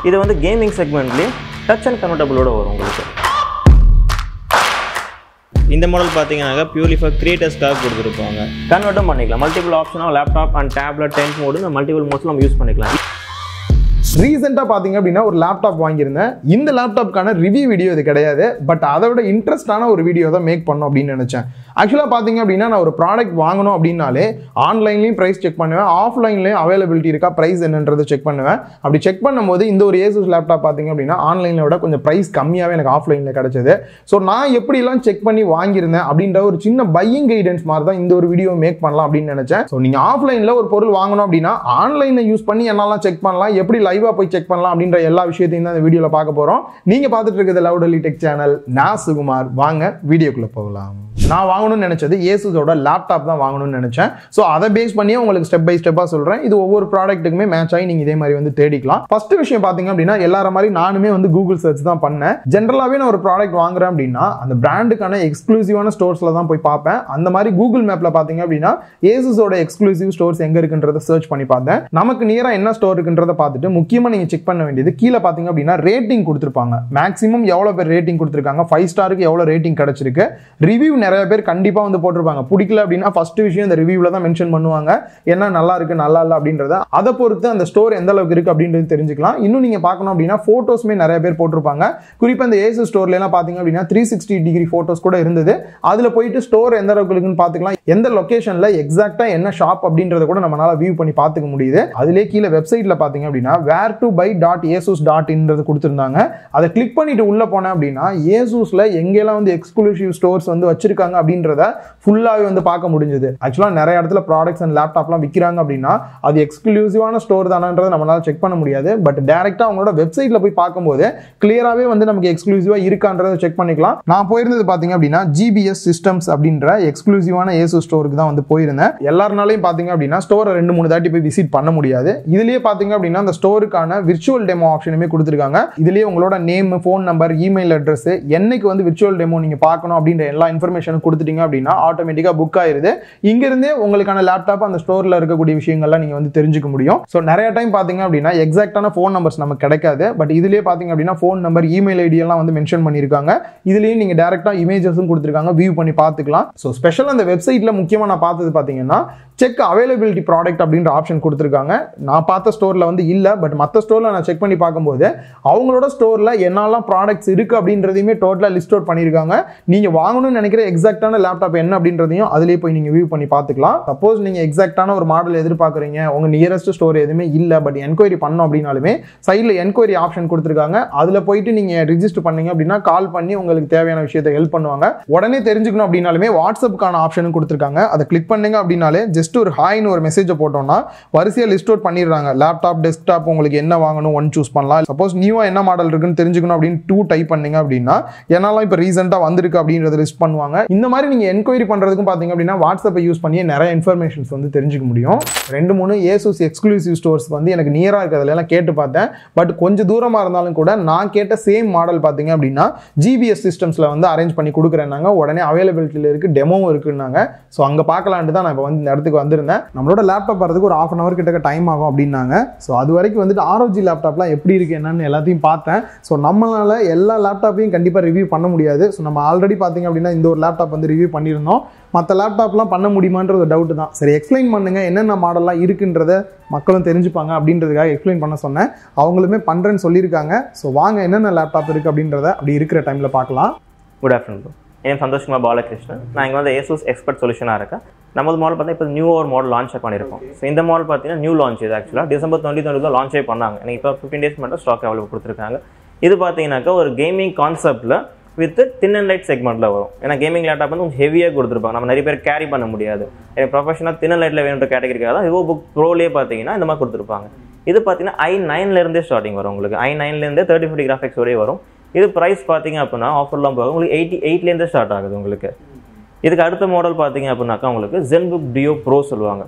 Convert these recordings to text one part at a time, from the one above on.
இது வந்து கேமிங் செக்மெண்ட்லேயே டச் அண்ட் கன்வெர்டபுளோட வரும் உங்களுக்கு இந்த மாடல் பார்த்தீங்கன்னாக்கா பியூர்லி ஃபார் கிரியேட்டர்ஸ்க்காக கொடுத்துருப்பாங்க கன்வெர்ட்டும் பண்ணிக்கலாம் மல்டிபிள் ஆப்ஷனாக laptop and tablet tent mode multiple மோட்ஸில் நம்ம யூஸ் பண்ணிக்கலாம் ரீசெண்டாக பார்த்தீங்க அப்படின்னா ஒரு லேப்டாப் வாங்கியிருந்தேன் இந்த லேப்டாப்க்கான ரிவ்யூ வீடியோ இது கிடையாது பட் அதை விட இன்ட்ரெஸ்டான ஒரு வீடியோ தான் மேக் பண்ணணும் அப்படின்னு நினச்சேன் ஆக்சுவலாக பார்த்தீங்க அப்படின்னா நான் ஒரு ப்ராடக்ட் வாங்கணும் அப்படின்னாலே ஆன்லைன்லேயும் ப்ரைஸ் செக் பண்ணுவேன் ஆஃப்லைன்லேயும் அவைலபிலிட்டி இருக்கா ப்ரைஸ் என்னன்றதை செக் பண்ணுவேன் அப்படி செக் பண்ணும்போது இந்த ஒரு ஏசூஸ் லேப்டாப் பார்த்தீங்க அப்படின்னா ஆன்லைனில் விட கொஞ்சம் ப்ரைஸ் கம்மியாகவே எனக்கு ஆஃப்லைனில் கிடச்சது ஸோ நான் எப்படிலாம் செக் பண்ணி வாங்கியிருந்தேன் அப்படின்ற ஒரு சின்ன பையிங் கைடன்ஸ் மாதிரி தான் இந்த ஒரு வீடியோ மேக் பண்ணலாம் அப்படின்னு நினச்சேன் ஸோ நீங்கள் ஆஃப்லைனில் ஒரு பொருள் வாங்கணும் அப்படின்னா ஆன்லைனில் யூஸ் பண்ணி என்னெல்லாம் செக் பண்ணலாம் எப்படி லைவாக போய் செக் பண்ணலாம் அப்படின்ற எல்லா விஷயத்தையும் தான் இந்த வீடியோவில் பார்க்க போகிறோம் நீங்கள் பார்த்துட்டு இருக்கிறது லவுடலி டெக் சேனல் நான் சுகுமார் வாங்க வீடியோக்குள்ளே போகலாம் நான் வாங்கணும்னு நினச்சது ஏசுஸோட லேப்டாப் தான் வாங்கணும்னு நினச்சேன் ஸோ அதை பேஸ் பண்ணியே உங்களுக்கு ஸ்டெப் பை ஸ்டெப்பாக சொல்கிறேன் இது ஒவ்வொரு ப்ராடக்ட்டுக்குமே மேட்ச் ஆகி நீங்கள் இதே மாதிரி வந்து தேடிக்கலாம் ஃபர்ஸ்ட் விஷயம் பார்த்தீங்க அப்படின்னா எல்லார மாதிரி நானுமே வந்து கூகுள் சர்ச் தான் பண்ணேன் ஜென்ரலாகவே நான் ஒரு ப்ராடக்ட் வாங்குறேன் அப்படின்னா அந்த பிராண்டுக்கான எக்ஸ்க்ளூசிவான ஸ்டோர்ஸில் தான் போய் பார்ப்பேன் அந்த மாதிரி கூகுள் மேப்பில் பார்த்தீங்க அப்படின்னா ஏசுஸோட எக்ஸ்க்ளூசிவ் ஸ்டோர்ஸ் எங்கே இருக்குன்றத சர்ச் பண்ணி பார்த்தேன் நமக்கு நியராக என்ன ஸ்டோர் இருக்குன்றத பார்த்துட்டு முக்கியமாக நீங்கள் செக் பண்ண வேண்டியது கீழே பார்த்தீங்க அப்படின்னா ரேட்டிங் கொடுத்துருப்பாங்க மேக்ஸிமம் எவ்வளோ பேர் ரேட்டிங் கொடுத்துருக்காங்க ஃபைவ் ஸ்டாருக்கு எவ்வளோ ரேட்டிங் கிடச்சிருக்கு ரிவ்யூ நிறைய பேர் கண்டிப்பாக வந்து போட்டிருப்பாங்க பிடிக்கல அப்படின்னா ஃபர்ஸ்ட் விஷயம் இந்த ரிவ்யூவில் தான் மென்ஷன் பண்ணுவாங்க என்ன நல்லா இருக்கு நல்லா இல்லை அப்படின்றத அதை பொறுத்து அந்த ஸ்டோர் எந்த அளவுக்கு இருக்கு அப்படின்றது தெரிஞ்சுக்கலாம் இன்னும் நீங்கள் பார்க்கணும் அப்படின்னா ஃபோட்டோஸுமே நிறைய பேர் போட்டிருப்பாங்க குறிப்பாக இந்த ஏசு ஸ்டோர்லாம் பார்த்தீங்க அப்படின்னா த்ரீ சிக்ஸ்டி டிகிரி ஃபோட்டோஸ் கூட இருந்தது அதில் போயிட்டு ஸ்டோர் எந்த அளவுக்கு இருக்குன்னு பார்த்துக்கலாம் எந்த லொக்கேஷனில் எக்ஸாக்டாக என்ன ஷாப் அப்படின்றத கூட நம்மளால வியூ பண்ணி பார்த்துக்க முடியுது அதிலே கீழே வெப்சைட்டில் பார்த்தீங்க அப்படின்னா where to buy dot Asus dot இன்றது கொடுத்துருந்தாங்க அதை கிளிக் பண்ணிட்டு உள்ளே போனேன் அப்படின்னா ஏசூஸில் எங்கெல்லாம் வந்து எக்ஸ்க்ளூசிவ் ஸ்டோர்ஸ் வந்து வச்சிருக்காங்க அப்படின்றத ஃபுல்லாகவே வந்து பார்க்க முடிஞ்சது ஆக்சுவலாக நிறைய இடத்துல ப்ராடக்ட்ஸ் அண்ட் லேப்டாப்லாம் விற்கிறாங்க அப்படின்னா அது எக்ஸ்க்ளூசிவான ஸ்டோர் தானன்றதை நம்மளால செக் பண்ண முடியாது பட் டேரெக்டாக அவங்களோட வெப்சைட்டில் போய் பார்க்கும்போது கிளியராகவே வந்து நமக்கு எக்ஸ்க்ளூசிவாக இருக்கான்றதை செக் பண்ணிக்கலாம் நான் போயிருந்தது பார்த்தீங்க அப்படின்னா ஜிபிஎஸ் சிஸ்டம்ஸ் அப்படின்ற எக்ஸ்க்ளூசிவான ஏசு ஸ்டோருக்கு தான் வந்து போயிருந்தேன் எல்லாருனாலையும் பார்த்தீங்க அப்படின்னா ஸ்டோரை ரெண்டு மூணு தாட்டி போய் விசிட் பண்ண முடியாது இதுலேயே பார்த்தீங்க அப்படின்னா அந்த ஸ்டோருக்கான விர்ச்சுவல் டெமோ ஆப்ஷனுமே கொடுத்துருக்காங்க இதுலேயே உங்களோட name phone number email address என்னைக்கு வந்து விர்ச்சுவல் டெமோ நீங்கள் பார்க்கணும் அப்படின்ற எல்லா இன்ஃபர்மேஷனும் கொடுத்துட்டீங்க அப்படின்னா ஆட்டோமேட்டிக்காக புக் ஆயிருது இங்கிருந்தே உங்களுக்கான லேப்டாப் அந்த ஸ்டோரில் இருக்கக்கூடிய விஷயங்கள்லாம் நீங்கள் வந்து தெரிஞ்சுக்க முடியும் ஸோ நிறைய டைம் பார்த்தீங்க அப்படின்னா எக்ஸாக்டான ஃபோன் நம்பர்ஸ் நமக்கு கிடைக்காது பட் இதுலேயே பார்த்தீங்க அப்படின்னா ஃபோன் நம்பர் இமெயில் ஐடி எல்லாம் வந்து மென்ஷன் பண்ணியிருக்காங்க இதுலேயும் நீங்கள் டேரெக்டாக இமேஜஸும் கொடுத்துருக்காங்க வியூ பண்ணி பார்த்துக்கலாம் ஸோ ஸ்பெஷல் அந்த வெப்சைட்டில் முக்கியமாக நான் பார்த்தது பார்த்தீங்கன்னா செக் அவைலபிலிட்டி ப்ராடக்ட் அப்படின்ற ஆப்ஷன் கொடுத்துருக்காங்க நான் பார்த்த ஸ்டோரில் வந்து இல்லை பட் மற்ற ஸ்டோரில் நான் செக் பண்ணி பார்க்கும்போது அவங்களோட ஸ்டோரில் என்னெல்லாம் ப்ராடக்ட்ஸ் இருக்குது அப்படின்றதையுமே டோட்டலாக லிஸ்ட் அவுட் பண்ணியிருக்காங்க நீங்கள் வாங்கணும்னு நினைக்கிற எக்ஸாக்டான லேப்டாப் என்ன அப்படின்றதையும் அதிலேயே போய் நீங்கள் வியூ பண்ணி பார்த்துக்கலாம் சப்போஸ் நீங்கள் எக்ஸாக்டான ஒரு மாடல் எதிர்பார்க்குறீங்க உங்கள் நியரஸ்ட் ஸ்டோர் எதுவுமே இல்லை பட் என்கொயரி பண்ணோம் அப்படின்னாலுமே சைடில் என்கொயரி ஆப்ஷன் கொடுத்துருக்காங்க அதில் போயிட்டு நீங்கள் ரிஜிஸ்டர் பண்ணீங்க அப்படின்னா கால் பண்ணி உங்களுக்கு தேவையான விஷயத்தை ஹெல்ப் பண்ணுவாங்க உடனே தெரிஞ்சுக்கணும் அப்படின்னாலுமே வாட்ஸ்அப்புக்கான ஆப்ஷனும் கொடுத்துருக்காங்க அதை கிளிக் பண்ணீங்க அப்படின்னாலே ஜஸ்ட் ஒரு ஹாய்னு ஒரு மெசேஜை போட்டோம்னா வரிசையாக லிஸ்ட் அவுட் பண்ணிடுறாங்க லேப்டாப் டெஸ்க்டாப் உங்களுக்கு என்ன வாங்கணும் ஒன் சூஸ் பண்ணலாம் சப்போஸ் நியூவாக என்ன மாடல் இருக்குன்னு தெரிஞ்சுக்கணும் அப்படின்னு டூ டைப் பண்ணீங்க அப்படின்னா என்னெல்லாம் இப்போ ரீசெண்டாக வந்திருக்கு அப்படின்றத லிஸ்ட் பண்ணுவாங்க இந்த மாதிரி நீங்கள் என்கொயரி பண்ணுறதுக்கும் பார்த்தீங்க அப்படின்னா வாட்ஸ்அப்பை யூஸ் பண்ணி நிறைய இன்ஃபர்மேஷன்ஸ் வந்து தெரிஞ்சுக்க முடியும் ரெண்டு மூணு ஏசூஸ் எக்ஸ்க்ளூசிவ் ஸ்டோர்ஸ் வந்து எனக்கு நியராக இருக்கிறதுல எல்லாம் கேட்டு பார்த்தேன் பட் கொஞ்சம் தூரமாக இருந்தாலும் கூட நான் கேட்ட சேம் மாடல் பார்த்தீங்க அப்படின்னா ஜிபிஎஸ் சிஸ்டம்ஸில் வந்து அரேஞ்ச் பண்ணி கொடுக்குறேன்னாங்க உடனே அவைலபிலிட்டியில் இருக்குது டெமோவும் இருக்குன்னாங்க ஸோ அங்கே பார்க்கலான்ட்டு தான் நான் இப்போ வந்து இந்த இடத்துக்கு வந்திருந்தேன் நம்மளோட லேப்டாப் வரதுக்கு ஒரு ஆஃப் அன் ஹவர் கிட்ட டைம் ஆகும் அப்படின்னாங்க ஸோ அது வரைக்கும் வந்துட்டு ஆரோஜி லேப்டாப்லாம் எப்படி இருக்குது என்னன்னு எல்லாத்தையும் பார்த்தேன் ஸோ நம்மளால எல்லா லேப்டாப்பையும் கண்டிப்பாக ரிவ்யூ பண்ண முடியாது ஸோ நம்ம ஆல்ரெடி பார்த்தீங்க அப்படின்னா இந்த ஒரு லேப்டாப் வந்து ரிவ்யூ பண்ணியிருந்தோம் மற்ற லேப்டாப்லாம் பண்ண முடியுமான்ற ஒரு டவுட் தான் சரி எக்ஸ்பிளைன் பண்ணுங்க என்னென்ன மாடல்லாம் இருக்குன்றத மக்களும் தெரிஞ்சுப்பாங்க அப்படின்றதுக்காக எக்ஸ்பிளைன் பண்ண சொன்னேன் அவங்களுமே பண்ணுறேன்னு சொல்லியிருக்காங்க ஸோ வாங்க என்னென்ன லேப்டாப் இருக்குது அப்படின்றத அப்படி இருக்கிற டைமில் பார்க்கலாம் குட் ஆஃப்டர்நூன் ப்ரோ என் சந்தோஷ்குமார் பாலகிருஷ்ணன் நான் இங்கே வந்து ஏசூஸ் எக்ஸ்பர்ட் சொல்யூஷனாக இருக்கேன் நமது மாடல் பார்த்தா இப்போ நியூ ஒரு மாடல் லான்ச் பண்ணியிருக்கோம் ஸோ இந்த மாடல் பார்த்தீங்கன்னா நியூ லான்ச் இது ஆக்சுவலாக டிசம்பர் டுவெண்ட்டி டுவெண்ட்டி தான் லான்ச்சே பண்ணாங்க எனக்கு இப்போ ஃபிஃப்டின் டேஸ் மட்டும் ஸ்டாக் அவைலபிள் கொடுத்துருக்காங்க இது பார்த்தீங்கன்னாக்கா ஒரு கேமிங் கான்செப்ட்டில் வித் தின் அண்ட் லைட் செக்மெண்ட்டில் வரும் ஏன்னா கேமிங் லேப்டாப் வந்து கொஞ்சம் ஹெவியாக கொடுத்துருப்பாங்க நம்ம நிறைய பேர் கேரி பண்ண முடியாது எனக்கு ப்ரொஃபஷனாக தின் அண்ட் லைட்டில் வேணுன்ற கேட்டகரிக்காக தான் விவோ புக் ப்ரோலேயே பார்த்தீங்கன்னா இந்த மாதிரி கொடுத்துருப்பாங்க இது பார்த்தீங்கன்னா ஐ நைன்லேருந்தே ஸ்டார்டிங் வரும் உங்களுக்கு ஐ நைன்லேருந்தே தேர்ட்டி ஃபிஃப்டி கிராஃபிக்ஸ் வரையும் வரும் இது ப்ரைஸ் பார்த்தீங்க அப்படின்னா ஆஃபர்லாம் போக உங்களுக்கு எயிட்டி எயிட்லேருந்தே ஸ்டார்ட் ஆகுது உங்களுக்கு இதுக்கு அடுத்த மாடல் பார்த்தீங்க அப்படின்னாக்கா உங்களுக்கு ஜென்புக் டியோ ப்ரோ சொல்லுவாங்க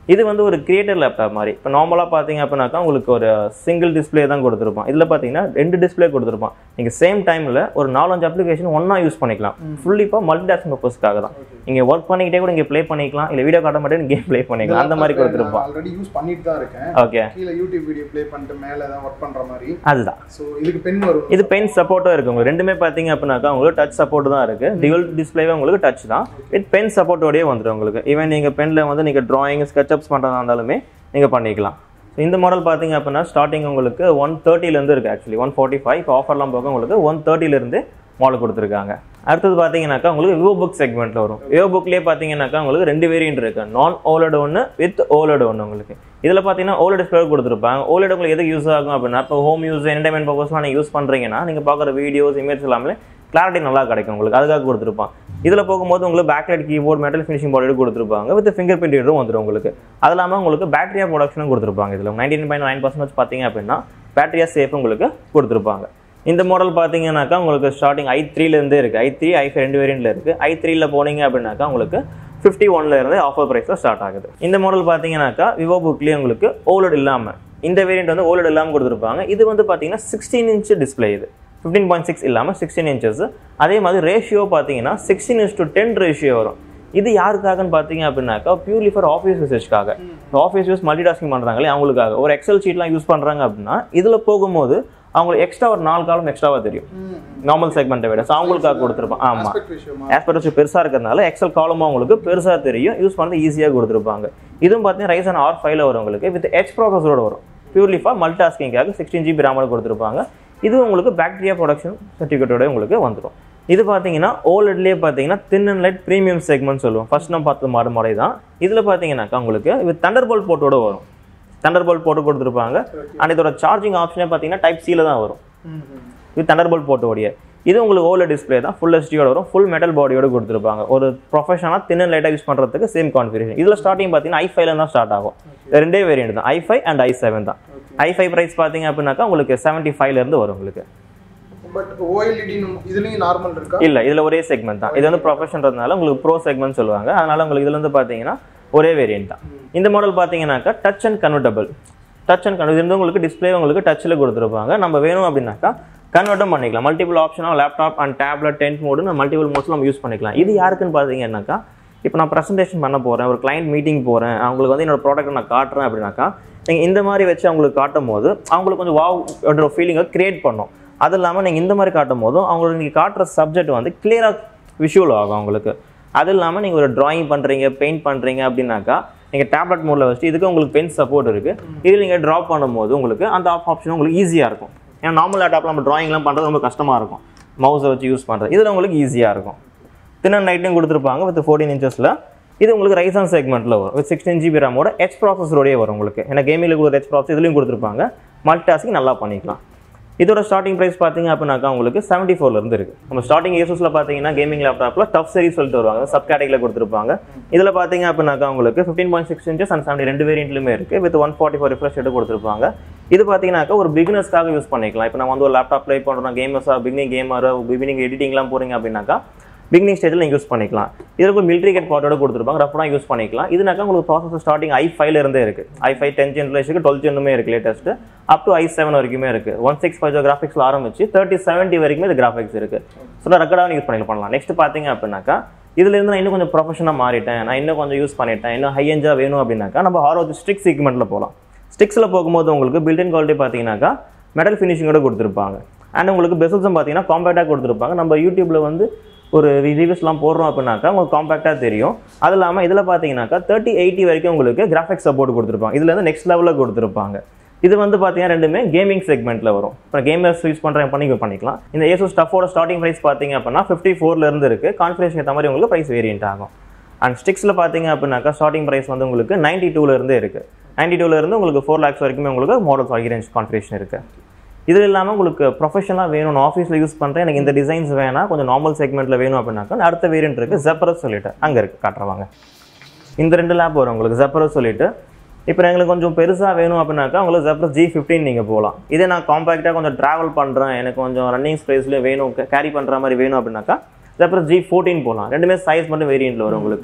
இது வந்து ஒரு கிரியேட்டர் லேப்டாப் மாதிரி இப்போ நார்மலாக பார்த்தீங்க அப்படின்னாக்கா உங்களுக்கு ஒரு சிங்கிள் டிஸ்ப்ளே தான் கொடுத்துருப்பான் இதில் பார்த்தீங்கன்னா ரெண்டு டிஸ்ப்ளே கொடுத்துருப்பான் நீங்கள் சேம் டைமில் ஒரு நாலஞ்சு அப்ளிகேஷன் ஒன்றா யூஸ் பண்ணிக்கலாம் ஃபுல்லி இப்போ மல்டி டாஸ்கிங் பர்பஸ்க்காக தான் நீங்கள் ஒர்க் பண்ணிக்கிட்டே கூட இங்கே ப்ளே பண்ணிக்கலாம் இல்லை வீடியோ காட்ட மாட்டேன் கேம் ப்ளே பண்ணிக்கலாம் அந்த மாதிரி கொடுத்துருப்பான் ஆல்ரெடி யூஸ் பண்ணிட்டு தான் இருக்கேன் ஓகே கீழே யூடியூப் வீடியோ ப்ளே பண்ணிட்டு மேலே தான் ஒர்க் பண்ற மாதிரி அதுதான் ஸோ இதுக்கு பென் வரும் இது பென் சப்போர்ட்டும் இருக்கு உங்களுக்கு ரெண்டுமே பார்த்தீங்க அப்படின்னாக்கா உங்களுக்கு டச் சப்போர்ட் தான் இருக்கு டியூல் டிஸ்பிளேவே உங்களுக்கு டச் தான் வித் பென் சப்போர்ட்டோடய வந்துடும் உங்களுக்கு ஈவன் நீங்கள் பெனில் வந்து நீங்கள் டிராயிங் ஸ்கெட்சப்ஸ் பண்ணுறதா இருந்தாலுமே நீங்கள் பண்ணிக்கலாம் So, இந்த மாடல் பார்த்தீங்க அப்படின்னா ஸ்டார்டிங் உங்களுக்கு ஒன் தேர்ட்டிலேருந்து இருக்குது ஆக்சுவலி ஒன் ஃபார்ட்டி ஃபைவ் இப்போ ஆஃபர்லாம் போக உங்களுக்கு ஒன் தேர்ட்டிலேருந்து மாடல் கொடுத்துருக்காங்க அடுத்தது பார்த்தீங்கன்னாக்கா உங்களுக்கு விவோ புக் செக்மெண்ட்டில் வரும் விவோ புக்லேயே பார்த்தீங்கன்னாக்கா உங்களுக்கு ரெண்டு வேரியன்ட் இருக்கு நான் ஓலட் ஒன்று வித் ஓலட் ஒன்று உங்களுக்கு இதில் பார்த்தீங்கன்னா ஓலட் டிஸ்பிளே கொடுத்துருப்பாங்க ஓலட் உங்களுக்கு எதுக்கு யூஸ் ஆகும் அப்படின்னா இப்போ ஹோம் யூஸ் என்டர்டைன்மெண்ட் பர்பஸ்லாம் நீங்கள் யூஸ் பண்ணுறீங்கன்னா நீங்கள் பார்க்குற வீடியோஸ் இமேஜ் எல்லாமே கிளாரிட்டி நல்லா கிடைக்கும் உங்களுக்கு அதுக்காக கொடுத்துருப்பான் இதில் போகும்போது உங்களுக்கு backlight keyboard metal finishing body கொடுத்துருப்பாங்க வித் ஃபிங்கர் பிரிண்ட் ரீடரும் வந்துடும் உங்களுக்கு அது இல்லாமல் உங்களுக்கு பேட்டரியா ப்ரொடக்ஷனும் கொடுத்துருப்பாங்க இதில் நைன்டீன் பாயிண்ட் நைன் பர்சன்டேஜ் பார்த்தீங்க அப்படின்னா பேட்டரியா சேஃப் உங்களுக்கு கொடுத்துருப்பாங்க இந்த மாடல் பார்த்தீங்கன்னாக்கா உங்களுக்கு ஸ்டார்டிங் ஐ த்ரீலேருந்தே இருக்குது ஐ த்ரீ ஐ ஃபைவ் ரெண்டு வேரியண்ட்டில் இருக்குது ஐ த்ரீல போனீங்க அப்படின்னாக்கா உங்களுக்கு ஃபிஃப்டி ஒன்ல இருந்து ஆஃபர் ப்ரைஸில் ஸ்டார்ட் ஆகுது இந்த மாடல் பார்த்தீங்கன்னாக்கா விவோ புக்லேயே உங்களுக்கு ஓலட் இல்லாமல் இந்த வேரியண்ட் வந்து ஓலட் இல்லாமல் கொடுத்துருப்பாங்க இது வந்து பார்த்தீங்கன்னா சிக்ஸ்டீன் இன்ச் டிஸ்பிளே இது ஃபிஃப்டீன் பாயிண்ட் சிக்ஸ் இல்லாமல் சிக்ஸ்டீன் இன்ச்சஸ் அதே மாதிரி ரேஷியோ பார்த்தீங்கன்னா sixteen inch to ten ratio வரும் இது யாருக்காகன்னு பார்த்தீங்க அப்படின்னாக்கா பியூர்லி ஃபார் ஆஃபீஸ் யூசேஜ்க்காக ஆஃபீஸ் யூஸ் மல்டி டாஸ்கிங் பண்ணுறாங்களே அவங்களுக்காக ஒரு எக்ஸல் ஷீட்லாம் யூஸ் பண்ணுறாங்க அப்படின்னா இதில் போகும்போது அவங்களுக்கு எக்ஸ்ட்ரா ஒரு நாலு காலம் எக்ஸ்ட்ராவாக தெரியும் நார்மல் செக்மெண்ட்டை விட ஸோ அவங்களுக்காக கொடுத்துருப்பான் ஆமாம் ஆஸ்பெக்ட் பெருசாக இருக்கிறதுனால எக்ஸல் காலமும் உங்களுக்கு பெருசாக தெரியும் யூஸ் பண்ணது ஈஸியாக கொடுத்துருப்பாங்க இதுவும் பார்த்தீங்கன்னா ரைசன் ஆர் ஃபைவ்ல வரும் உங்களுக்கு வித் எச் ப்ராசஸரோட வரும் பியூர்லி ஃபார் மல்டி டாஸ்கிங்காக சிக்ஸ்டீன் ஜிபி ரேமோட கொடுத்துருப்பாங்க இது உங்களுக்கு பாக்டீரியா ப்ரொடக்ஷன் சர்டிஃபிகேட்டோட உங்களுக்கு வந்துடும் இது பார்த்தீங்கன்னா ஓலட்லேயே பார்த்தீங்கன்னா thin and light premium segment சொல்லுவோம் ஃபர்ஸ்ட் நம்ம பார்த்த மாடு முறை தான் இதில் பார்த்தீங்கன்னாக்கா உங்களுக்கு வித் தண்டர் போல்ட் போர்ட்டோட வரும் தண்டர் போல்ட் போட்டு கொடுத்துருப்பாங்க அண்ட் இதோட சார்ஜிங் ஆப்ஷனே பார்த்தீங்கன்னா டைப் சியில் தான் வரும் வித் தண்டர் போல்ட் போட்டோடைய இது உங்களுக்கு ஓல டிஸ்பிளே தான் ஃபுல் ஹெச்டியோட வரும் ஃபுல் மெட்டல் பாடியோட கொடுத்துருப்பாங்க ஒரு ப்ரொஃபஷனாக தின் அண்ட் லைட்டாக யூஸ் பண்ணுறதுக்கு சேம் கான்ஃபிகரேஷன் இதில் ஸ்டார்டிங் பார்த்தீங்கன்னா ஐ ஃபைவ்ல தான் ஸ்டார்ட் ஆகும் இது ரெண்டே வேரியன்ட் தான் I five and I seven தான் ஐ ஃபைவ் ப்ரைஸ் பார்த்தீங்க அப்படின்னாக்கா உங்களுக்கு செவன்ட்டி ஃபைவ்லேருந்து வரும் உங்களுக்கு பட் ஓஎல்இடி இதுலயும் நார்மல் இருக்கா இல்ல இதுல ஒரே செக்மெண்ட் தான் இது வந்து ப்ரொஃபஷன்றதுனால உங்களுக்கு ப்ரோ செக்மெண்ட் சொல்லுவாங்க அதனால உங்களுக்கு இதுல இருந்து பாத்தீங்கன்னா ஒரே வேரியன்ட் தான் இந்த மாடல் பாத்தீங்கன்னாக்கா touch and convertible touch and convert இருந்து உங்களுக்கு டிஸ்பிளே உங்களுக்கு டச்சில் கொடுத்துருப்பாங்க நம்ம வேணும் அப்படின்னாக்கா கன்வெர்ட்டும் பண்ணிக்கலாம் மல்டிபிள் ஆப்ஷனாக laptop and tablet tent mode multiple modes நம்ம யூஸ் பண்ணிக்கலாம் இது யாருக்குன்னு பார்த்தீங்கன்னாக்கா இப்போ நான் ப்ரெசன்டேஷன் பண்ண போகிறேன் ஒரு கிளைண்ட் மீட்டிங் போகிறேன் அவங்களுக்கு வந்து என்னோட ப்ராடக்ட் நான் காட்டுறேன் அப்படின்னாக்கா நீங்கள் இந்த மாதிரி வச்சு அவங்களுக்கு காட்டும் போது அவங்களுக்கு கொஞ்சம் வாவ் ஃபீலிங்கை கிரியேட் பண்ணும் அது இல்லாமல் நீங்கள் இந்த மாதிரி காட்டும் போதும் அவங்களுக்கு நீங்கள் காட்டுற சப்ஜெக்ட் வந்து கிளியராக விஷுவல் ஆகும் அவங்களுக்கு அது இல்லாமல் நீங்கள் ஒரு டிராயிங் பண்ணுறீங்க பெயிண்ட் பண்ணுறீங்க அப்படின்னாக்கா நீங்கள் டேப்லெட் மோடில் வச்சுட்டு இதுக்கு உங்களுக்கு பென் சப்போர்ட் இருக்குது இதில் நீங்கள் ட்ராப் பண்ணும்போது உங்களுக்கு அந்த ஆப் ஆப்ஷன் உங்களுக்கு ஈஸியாக இருக்கும் ஏன்னா நார்மல் லேப்டாப்பில் நம்ம டிராயிங்லாம் பண்ணுறது ரொம்ப கஷ்டமாக இருக்கும் மவுஸை வச்சு யூஸ் பண்ணுறது இதில் உங்களுக்கு ஈஸியாக இருக்கும் தின் அண்ட் நைட்லையும் கொடுத்துருப்பாங்க வித் ஃபோர்டீன் இன்ச்சஸில் இது உங்களுக்கு ரைசான் செக்மெண்ட்டில் வரும் வித் சிக்ஸ்டீன் ஜிபி ரேமோட எச் ப்ராசஸரோடய வரும் உங்களுக்கு ஏன்னா கேமிங்கில் கூட எச் ப்ராசஸ் இதுலையும் கொடுத்துருப்பாங்க மல்டி டாஸ்கிங் நல்லா பண்ணிக்கலாம் இதோட ஸ்டார்டிங் ப்ரைஸ் பார்த்தீங்க அப்படின்னாக்கா உங்களுக்கு செவன்ட்டி ஃபோர்லேருந்து இருக்குது நம்ம ஸ்டார்டிங் ஏசஸில் பார்த்தீங்கன்னா கேமிங் லேப்டாப்பில் டஃப் சீரிஸ் சொல்லிட்டு வருவாங்க சப் கேட்டகிரியில் கொடுத்துருப்பாங்க இதில் பார்த்தீங்க அப்படின்னாக்கா உங்களுக்கு fifteen point six inches and seventy ரெண்டு வேரியண்ட்லையுமே இருக்குது with one forty four refresh எடுத்து கொடுத்துருப்பாங்க இது பார்த்தீங்கன்னாக்கா ஒரு பிகினர்ஸ்க்காக யூஸ் பண்ணிக்கலாம் இப்போ நம்ம வந்து ஒரு லேப்டாப் ப்ளே பண்ணுறோம் கேமர்ஸாக பிகினிங் கேமர் பிகினிங் எடிட்டிங்லாம் போகிறீங்க அப்படின்னாக்கா பிகினிங் ஸ்டேஜில் நீங்கள் யூஸ் பண்ணிக்கலாம் இதுக்கு மிலிட்ரி கேட் பாட்டோட கொடுத்துருப்பாங்க ரஃப்னா யூஸ் பண்ணிக்கலாம் இதுனாக்கா உங்களுக்கு ப்ராசஸ் ஸ்டார்டிங் ஐ ஃபைவ்ல இருந்தே இருக்கு ஐ ஃபைவ் டென் ஜென்ரேஷனுக்கு டுவெல் ஜென்னுமே இருக்கு latest up to I seven வரைக்குமே இருக்கு ஒன் சிக்ஸ் ஃபைவ் கிராஃபிக்ஸ்ல ஆரம்பிச்சு தேர்ட்டி செவன்ட்டி வரைக்குமே இது கிராஃபிக்ஸ் இருக்கு ஸோ ரெக்கார்டாக யூஸ் பண்ணி பண்ணலாம் நெக்ஸ்ட் பார்த்தீங்க அப்படின்னாக்கா இதுல இருந்து நான் இன்னும் கொஞ்சம் ப்ரொஃபஷனாக மாறிட்டேன் நான் இன்னும் கொஞ்சம் யூஸ் பண்ணிட்டேன் இன்னும் ஹை என்ஜா வேணும் அப்படின்னாக்கா நம்ம ஆரோஜ் ஸ்டிக் செக்மெண்ட்ல போகலாம் ஸ்டிக்ஸில் போகும்போது உங்களுக்கு பில்டின் குவாலிட்டி பார்த்தீங்கன்னாக்கா மெட்டல் ஃபினிஷிங்கோட கொடுத்துருப்பாங்க அண்ட் உங்களுக்கு பெசல்ஸும் பார்த்தீங்கன்னா காம்பேக்டாக கொடுத்துருப்பாங்க நம்ம யூடியூப்ல வந்து ஒரு ரிவ்யூஸ்லாம் போடுறோம் அப்படின்னாக்கா உங்களுக்கு காம்பேக்டாக தெரியும் அது இல்லாமல் இதில் பார்த்தீங்கன்னாக்கா தேர்ட்டி எயிட்டி வரைக்கும் உங்களுக்கு கிராஃபிக்ஸ் சப்போர்ட் கொடுத்துருப்பாங்க இதுல இருந்து நெக்ஸ்ட் லெவலில் கொடுத்துருப்பாங்க இது வந்து பார்த்தீங்கன்னா ரெண்டுமே கேமிங் செக்மெண்ட்டில் வரும் இப்போ கேமர்ஸ் யூஸ் பண்ணுறேன் பண்ணி பண்ணிக்கலாம் இந்த ஏசோ ஸ்டஃபோட ஸ்டார்டிங் ப்ரைஸ் பார்த்தீங்க அப்படின்னா ஃபிஃப்டி ஃபோர்லேருந்து இருக்குது கான்ஃபிகரேஷன் ஏற்ற மாதிரி உங்களுக்கு ப்ரைஸ் வேரியன்ட் ஆகும் அண்ட் ஸ்டிக்ஸில் பார்த்தீங்க அப்படின்னாக்கா ஸ்டார்டிங் ப்ரைஸ் வந்து உங்களுக்கு நைன்டி டூலேருந்து இருக்குது நைன்டி டூலேருந்து உங்களுக்கு ஃபோர் லேக்ஸ் வரைக்குமே உங்களுக்கு மாடல்ஸ் ஆகி ரேஞ்ச் கான்ஃபிகரேஷன் இருக்குது இது இல்லாமல் உங்களுக்கு ப்ரொஃபஷனலாக வேணும் நான் ஆஃபீஸில் யூஸ் பண்ணுறேன் எனக்கு இந்த டிசைன்ஸ் வேணாம் கொஞ்சம் நார்மல் செக்மெண்ட்டில் வேணும் அப்படின்னாக்கா அடுத்த வேரியன்ட் இருக்குது ஜெப்பரஸ் சொல்லிட்டு அங்கே இருக்குது காட்டுறவாங்க இந்த ரெண்டு லேப் வரும் உங்களுக்கு ஜெப்பரஸ் சொல்லிட்டு இப்போ எங்களுக்கு கொஞ்சம் பெருசாக வேணும் அப்படின்னாக்கா உங்களுக்கு ஜெப்பரஸ் ஜி ஃபிஃப்டின் நீங்கள் போகலாம் இதே நான் காம்பேக்டாக கொஞ்சம் ட்ராவல் பண்ணுறேன் எனக்கு கொஞ்சம் ரன்னிங் ஸ்பேஸ்லேயே வேணும் கேரி பண்ணுற மாதிரி வேணும் அப்படின்னாக்கா ஜெப்பரஸ் ஜி ஃபோர்டீன் போகலாம் ரெண்டுமே சைஸ் மட்டும் வேரியண்ட்டில் வரும் உங்களுக்கு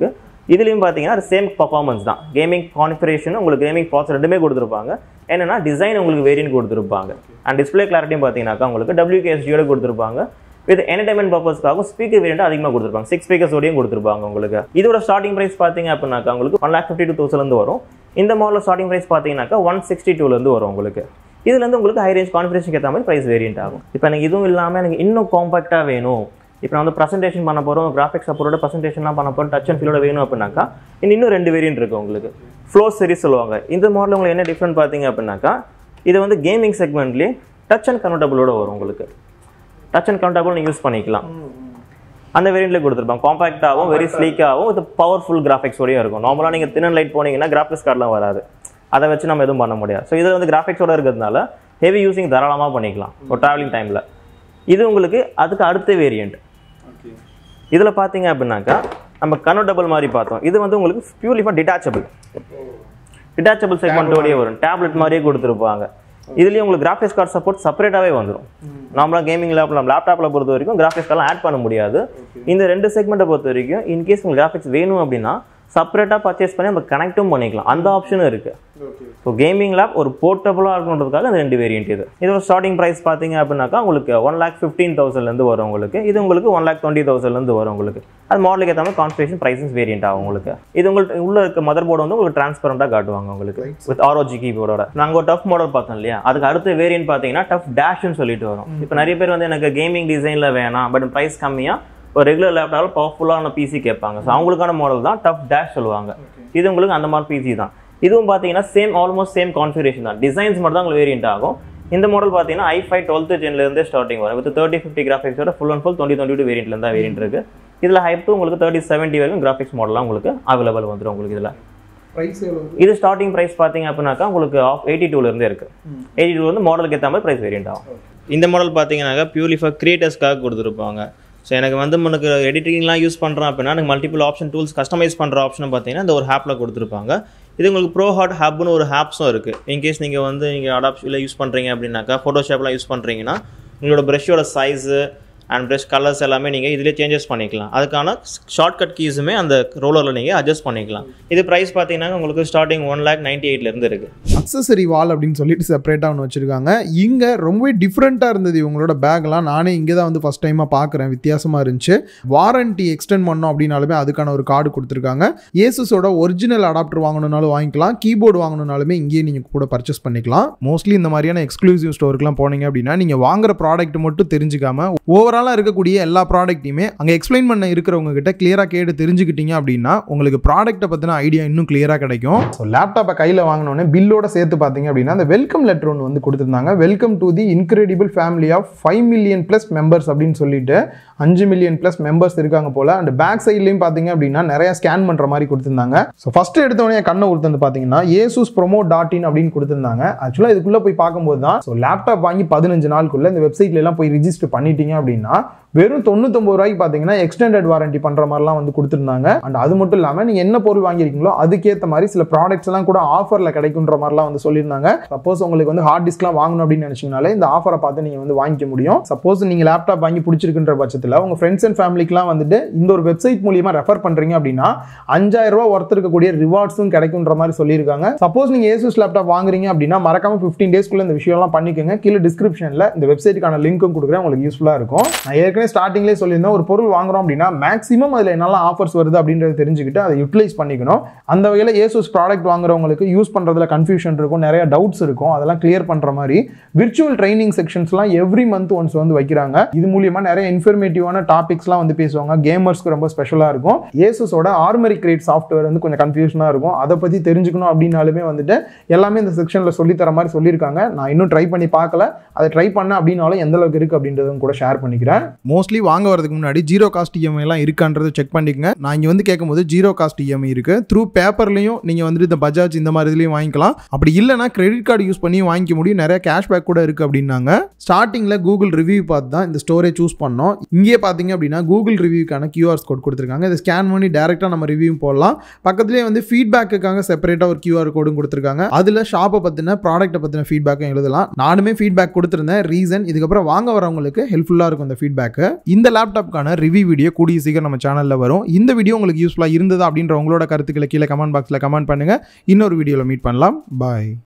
இதுலேயும் பார்த்தீங்கன்னா சேம் பர்ஃபார்மன்ஸ் தான் கேமிங் கான்ஃபிகரேஷன் உங்களுக்கு கேமிங் ப்ராசஸ் ரெண்டுமே கொடுத்துருப்பாங்க என்னன்னா டிசைன் உங்களுக்கு வேரியன்ட் கொடுத்துருப்பாங்க அண்ட் டிஸ்பிளே கிளாரிட்டியும் பார்த்தீங்கன்னாக்கா உங்களுக்கு டபிள்யூகேஎஸ்டியோட கொடுத்துருப்பாங்க வித் என்டர்டைன்மெண்ட் பர்பஸ்க்காக ஸ்பீக்கர் வேரியண்ட் அதிகமாக கொடுத்துருப்பாங்க சிக்ஸ் ஸ்பீக்கர்ஸோடையும் கொடுத்துருப்பாங்க உங்களுக்கு இதோட ஸ்டார்டிங் பிரைஸ் பார்த்தீங்க அப்படின்னாக்கா உங்களுக்கு ஒன் லேக் ஃபிஃப்டி டூ தௌசண்ட்லேருந்து வரும் இந்த மாடல் ஸ்டார்டிங் பிரைஸ் பார்த்தீங்கன்னாக்கா ஒன் சிக்ஸ்டி டூலேருந்து வரும் உங்களுக்கு இதுலேருந்து உங்களுக்கு ஹை ரேஞ்ச் கான்ஃபிகரேஷன் ஏற்ற மாதிரி ப்ரைஸ் வேரியன்ட் ஆகும் இப்போ எனக்கு இதுவும் இல்லாமல் எனக்கு இன்னும் காம்பாக்டாக வேணும் இப்போ நான் வந்து ப்ரெசன்டேஷன் பண்ண போகிறோம் கிராஃபிக்ஸ் சப்போர்ட்டோட ப்ரெசன்டேஷன்லாம் பண்ண போகிறோம் டச் அண்ட் ஃபீலோட வேணும் அப்படின்னாக்கா இன்னும் இன்னும் ரெண்டு வேரியன்ட் இருக்குது உங்களுக்கு ஃப்ளோ சீரிஸ் சொல்லுவாங்க இந்த மாடல் உங்களுக்கு என்ன டிஃப்ரெண்ட் பார்த்தீங்க அப்படின்னாக்கா இது வந்து கேமிங் செக்மெண்ட்லேயே டச் அண்ட் கன்வெர்டபுளோட வரும் உங்களுக்கு டச் அண்ட் கன்வெர்டபுள் நீங்கள் யூஸ் பண்ணிக்கலாம் அந்த வேரியண்ட்லேயே கொடுத்துருப்பாங்க காம்பாக்டாகவும் வெரி ஸ்லீக்காகவும் இது பவர்ஃபுல் கிராஃபிக்ஸோடய இருக்கும் நார்மலாக நீங்கள் தின் லைட் போனீங்கன்னா கிராஃபிக்ஸ் கார்டெலாம் வராது அதை வச்சு நம்ம எதுவும் பண்ண முடியாது ஸோ இது வந்து கிராஃபிக்ஸோட இருக்கிறதுனால ஹெவி யூசிங் தாராளமாக பண்ணிக்கலாம் ஒரு ட்ராவலிங் டைமில் இது உங்களுக்கு அதுக்கு அடுத்த வேரியண்ட் இதில் பார்த்தீங்க அப்படின்னாக்கா நம்ம கன்வெர்டபுள் மாதிரி பார்த்தோம் இது வந்து உங்களுக்கு பியூர்லி ஃபார் டிட்டாச்சபிள் டிட்டாச்சபிள் செக்மெண்ட்டோடய வரும் டேப்லெட் மாதிரியே கொடுத்துருப்பாங்க இதுலேயும் உங்களுக்கு கிராஃபிக்ஸ் கார்டு சப்போர்ட் செப்பரேட்டாகவே வந்துடும் நார்மலாக கேமிங் லேப் நம்ம லேப்டாப்பில் பொறுத்த வரைக்கும் கிராஃபிக்ஸ் கார்டெலாம் ஆட் பண்ண முடியாது இந்த ரெண்டு செக்மெண்ட்டை பொறுத்த வரைக்கும் இன்கேஸ் உங்களுக்கு கிராஃபிக்ஸ் வேணும் அப்படின்னா செப்பரேட்டாக பர்ச்சேஸ் பண்ணி நம்ம கனெக்ட்டும் பண்ணிக்கலாம் அந்த ஆப்ஷனும் இருக்குது ஸோ கேமிங் லேப் ஒரு போர்ட்டபுளாக இருக்கணுன்றதுக்காக அந்த ரெண்டு வேரியன்ட் இது இதோட ஸ்டார்டிங் ப்ரைஸ் பார்த்தீங்க அப்படின்னாக்கா உங்களுக்கு ஒன் லேக் ஃபிஃப்டீன் தௌசண்ட்லேருந்து வரும் உங்களுக்கு இது உங்களுக்கு ஒன் லேக் டுவெண்ட்டி தௌசண்ட்லேருந்து வரும் உங்களுக்கு அது மாடலுக்கு ஏற்ற மாதிரி கான்ஃபிகரேஷன் ப்ரைஸஸ் வேரியன்ட் ஆகும் உங்களுக்கு இது உங்களுக்கு உள்ள இருக்க மதர் போர்டு வந்து உங்களுக்கு டிரான்ஸ்பரண்டாக காட்டுவாங்க உங்களுக்கு வித் ஆரோஜி கீபோர்டோட நாங்கள் ஒரு டஃப் மாடல் பார்த்தோம் இல்லையா அதுக்கு அடுத்த வேரியன்ட் பார்த்தீங்கன்னா டஃப் டேஷ்னு சொல்லிட்டு வரும் இப்போ நிறைய பேர் வந்து எனக்கு கேமிங் டிசைனில் வேணாம் பட் ப்ரைஸ் கம்மியாக ஒரு ரெகுலர் லேப்டாப்பில் பவர்ஃபுல்லான பிசி கேட்பாங்க ஸோ அவங்களுக்கான மாடல் தான் டஃப் டேஷ் சொல்லுவாங்க இது உங்களுக்கு அந்த மாதிரி பிசி தான் இதுவும் பார்த்தீங்கன்னா சேம் ஆல்மோஸ்ட் சேம் கான்ஃபிகரேஷன் தான் டிசைன்ஸ் மட்டும் தான் உங்களுக்கு வேரியன்ட் ஆகும் இந்த மாடல் பார்த்தீங்கன்னா ஐ ஃபைவ் டுவெல்த் ஜென்லேருந்தே ஸ்டார்டிங் வரும் வித் தேர்ட்டி ஃபிஃப்டி கிராஃபிக்ஸோட full and full twenty twenty two வேரியன்ட்ல தான் வேரியன்ட் இருக்கு இதில் ஹைப் டூ உங்களுக்கு தேர்ட்டி செவன்ட்டி வரைக்கும் கிராஃபிக்ஸ் மாடலாம் உங்களுக்கு அவைலபிள் வந்துடும் உங்களுக்கு இதில் ப்ரைஸ் எவ்வளோ இது ஸ்டார்டிங் ப்ரைஸ் பார்த்தீங்க அப்படின்னாக்கா உங்களுக்கு ஆஃப் எயிட்டி டூலேருந்தே இருக்கு எயிட்டி டூ வந்து மாடலுக்கு ஏற்ற மாதிரி ப்ரைஸ் வேரியன்ட் ஆகும் இந்த மாடல் பார்த்தீங்கன்னாக்கா பியூர்லி ஃபார் கிரியேட்டர்ஸ்க்காக கொடுத்துருப்பாங்க ஸோ எனக்கு வந்து எனக்கு எடிட்டிங்லாம் யூஸ் பண்ணுறேன் அப்படின்னா எனக்கு மல்டிபிள் ஆப்ஷன் டூல்ஸ் கஸ்டமைஸ் பண்ணுற ஆப்ஷன் பார்த்தீங்கன்னா இந்த ஒரு ஆப்பில் கொடுத்துருப்பாங்க இது உங்களுக்கு ப்ரோ ஹாட் ஹப்னு ஒரு ஆப்ஸும் இருக்குது இன்கேஸ் நீங்கள் வந்து நீங்கள் அடாப்ஷனில் யூஸ் பண்ணுறீங்க அப்படின்னாக்கா ஃபோட்டோஷாப்லாம் யூஸ் பண்ணுறீங்கன்னா உங்களோட ப்ரஷோட சைஸு அண்ட் ப்ரஷ் கலர்ஸ் எல்லாமே நீங்கள் இதிலே சேஞ்சஸ் பண்ணிக்கலாம் அதுக்கான ஷார்ட்கட் கீஸுமே அந்த ரோலரில் நீங்கள் அட்ஜஸ்ட் பண்ணிக்கலாம் இது ப்ரைஸ் பார்த்தீங்கன்னா உங்களுக்கு ஸ்டார்டிங் ஒன் லேக் நைன்ட்டி எயிட்லேருந்து இருக்குது அக்சசரி வால் அப்படின்னு சொல்லிட்டு செப்பரேட்டாக ஒன்று வச்சுருக்காங்க இங்கே ரொம்பவே டிஃப்ரெண்ட்டாக இருந்தது இவங்களோட பேக்லாம் நானே இங்கே தான் வந்து ஃபஸ்ட் டைமாக பார்க்குறேன் வித்தியாசமாக இருந்துச்சு வாரண்டி எக்ஸ்டெண்ட் பண்ணோம் அப்படின்னாலுமே அதுக்கான ஒரு கார்டு கொடுத்துருக்காங்க ஏசுஸோட ஒரிஜினல் அடாப்டர் வாங்கணுனாலும் வாங்கிக்கலாம் கீபோர்டு வாங்கணுனாலுமே இங்கேயே நீங்கள் கூட பர்ச்சேஸ் பண்ணிக்கலாம் மோஸ்ட்லி இந்த மாதிரியான எக்ஸ்க்ளூசிவ் ஸ்டோருக்குலாம் போனீங்க அப்படின்னா நீங்கள் வாங்குற ப்ராடக்ட் மட்டும் தெரிஞ்சுக்காம ஓவராலாக இருக்கக்கூடிய எல்லா ப்ராடக்ட்டையுமே அங்கே எக்ஸ்பிளைன் பண்ண இருக்கிறவங்க கிட்ட கிளியராக கேட்டு தெரிஞ்சுக்கிட்டீங்க அப்படின்னா உங்களுக்கு ப்ராடக்ட்டை பற்றின ஐடியா இன்னும் கிளியராக கிடைக்கும் ஸோ லேப்டாப்பை கையில் வாங்கினோன்னே பில்லோட சேர்த்து பார்த்தீங்க அப்படின்னா அந்த வெல்கம் லெட்டர் ஒன்று வந்து கொடுத்துருந்தாங்க welcome to the incredible family of five million plus members அப்படின்னு சொல்லிட்டு அஞ்சு மில்லியன் ப்ளஸ் மெம்பர்ஸ் இருக்காங்க போல அண்ட் பேக் சைட்லையும் பார்த்தீங்க அப்படின்னா நிறைய ஸ்கேன் பண்ணுற மாதிரி கொடுத்துருந்தாங்க ஸோ ஃபர்ஸ்ட் எடுத்தோடனே என் கண்ணை கொடுத்து வந்து பார்த்தீங்கன்னா ஏசூஸ் ப்ரோமோ டாட் இன் அப்படின்னு கொடுத்துருந்தாங்க ஆக்சுவலாக இதுக்குள்ளே போய் பார்க்கும்போது தான் ஸோ லேப்டாப் வாங்கி பதினஞ்சு நாளுக்குள்ள இந்த வெப்சைட்ல எல்லாம் போய் ரிஜிஸ்டர் பண்ணிட்டீங்க அப்படின்னா வெறும் தொண்ணூத்தொம்பது ரூபாய்க்கு பார்த்தீங்கன்னா எக்ஸ்டெண்டட் வாரண்டி பண்ணுற மாதிரிலாம் வந்து கொடுத்துருந்தாங்க அண்ட் அது மட்டும் இல்லாமல் நீங்கள் என்ன பொருள் வாங்கியிருக்கீங்களோ அதுக்கேற்ற மாதிரி சில ப்ராடக்ட்ஸ் எல்லாம் கூட ஆஃபரில் கிடைக்குன்ற மாதிரிலாம் வந்து சொல்லியிருந்தாங்க சப்போஸ் உங்களுக்கு வந்து ஹார்ட் டிஸ்க்லாம் வாங்கணும் அப்படின்னு நினச்சிங்கனாலே இந்த ஆஃபரை பார்த்து நீங்கள் வந்து வாங்கிக்க முடியும் சப்போஸ் நீங்கள் லேப்டாப் வாங்கி பிடிச்சிருக்குன்ற பட்சத்தில் உங்கள் ஃப்ரெண்ட்ஸ் அண்ட் ஃபேமிலிக்குலாம் வந்துட்டு இந்த ஒரு வெப்சைட் மூலியமாக ரெஃபர் பண்ணுறீங்க அப்படின்னா அஞ்சாயிரம் ரூபா ஒர்த் இருக்கக்கூடிய ரிவார்ட்ஸும் கிடைக்குன்ற மாதிரி சொல்லியிருக்காங்க சப்போஸ் நீங்கள் ஏசூஸ் லேப்டாப் வாங்குறீங்க அப்படின்னா மறக்காம ஃபிஃப்டீன் டேஸ்க்குள்ள இந்த விஷயம்லாம் பண்ணிக்கோங்க கீழே டிஸ்கிரிப்ஷனில் இந்த வெப்சைட்டுக்கான லிங்க்கும் கொடுக்குறேன் உங்களுக்கு யூஸ்ஃபுல்லாக இருக்கும் நான் ஏற்கனவே ஸ்டார்டிங்லேயே சொல்லியிருந்தேன் ஒரு பொருள் வாங்குறோம் அப்படின்னா மேக்ஸிமம் அதில் என்னெல்லாம் ஆஃபர்ஸ் வருது அப்படின்றத தெரிஞ்சுக்கிட்டு அதை யூட்டிலைஸ் பண்ணிக்கணும் அந்த வகையில் ஏசூஸ் ப்ராடக்ட் வாங்குறவங்களுக்கு யூஸ் பண்ணுறதுல கன்ஃபியூஷன் இருக்கும் நிறைய டவுட்ஸ் இருக்கும் அதெல்லாம் கிளியர் பண்ணுற மாதிரி விர்ச்சுவல் ட்ரைனிங் செக்ஷன்ஸ்லாம் எவ்ரி மந்த் ஒன்ஸ் வந்து வைக்கிறாங்க இது மூலியமாக நிறைய இன்ஃபர்மேட்டிவான டாபிக்ஸ்லாம் வந்து பேசுவாங்க கேமர்ஸ்க்கு ரொம்ப ஸ்பெஷலாக இருக்கும் ஏசஸோட ஆர்மரி கிரேட் சாஃப்ட்வேர் வந்து கொஞ்சம் கன்ஃபியூஷனாக இருக்கும் அதை பற்றி தெரிஞ்சுக்கணும் அப்படின்னாலுமே வந்துட்டு எல்லாமே இந்த செக்ஷனில் சொல்லித்தர மாதிரி சொல்லியிருக்காங்க நான் இன்னும் ட்ரை பண்ணி பார்க்கல அதை ட்ரை பண்ண அப்படின்னாலும் எந்த அளவுக்கு இருக்குது அப்படின்றதும் கூட ஷேர் பண்ணிக்கிறேன் மோஸ்ட்லி வாங்க வரதுக்கு முன்னாடி ஜீரோ காஸ்ட் இஎம்ஐ எல்லாம் இருக்கான்றதை செக் பண்ணிக்கங்க நான் இங்கே வந்து கேட்கும்போது ஜீரோ காஸ்ட் இஎம்ஐ இருக்கு த்ரூ பேப்பர்லையும் நீங்கள் வந்துட்டு இந்த பஜாஜ் இந்த மாதிரி இதுலையும் வாங்கிக்கலாம் அப்படி இல்லைனா கிரெடிட் கார்டு யூஸ் பண்ணி வாங்கிக்க முடியும் நிறைய கேஷ்பேக் கூட இருக்குது அப்படின்னாங்க ஸ்டார்டிங்கில் கூகுள் ரிவ்யூ பார்த்து தான் இந்த ஸ்டோரே சூஸ் பண்ணோம் இங்கே பார்த்தீங்க அப்படின்னா கூகுள் ரிவ்யூக்கான கியூஆர் கோட் கொடுத்துருக்காங்க இதை ஸ்கேன் பண்ணி டேரெக்டாக நம்ம ரிவ்யூ போடலாம் பக்கத்துலேயே வந்து ஃபீட்பேக்குக்காக செப்பரேட்டாக ஒரு கியூஆர் கோடும் கொடுத்துருக்காங்க அதில் ஷாப்பை பற்றின ப்ராடக்ட்டை பற்றின ஃபீட்பேக்கும் எழுதலாம் நானுமே ஃபீட்பேக் கொடுத்துருந்தேன் ரீசன் இதுக்கப்புறம் வாங்க வரவங்களுக்கு ஹெல்ப்ஃபுல்லாக இருக்கும் இந்த ஃபீட்பேக் இருக்க இந்த லேப்டாப்க்கான ரிவ்யூ வீடியோ கூடிய சீக்கிரம் நம்ம சேனலில் வரும் இந்த வீடியோ உங்களுக்கு யூஸ்ஃபுல்லாக இருந்ததா அப்படின்ற உங்களோட கருத்துக்களை கீழே கமெண்ட் பாக்ஸில் கமெண்ட் பண்ணுங்கள் இன்னொரு வீடியோவில் மீட் பண்ணலாம் பாய்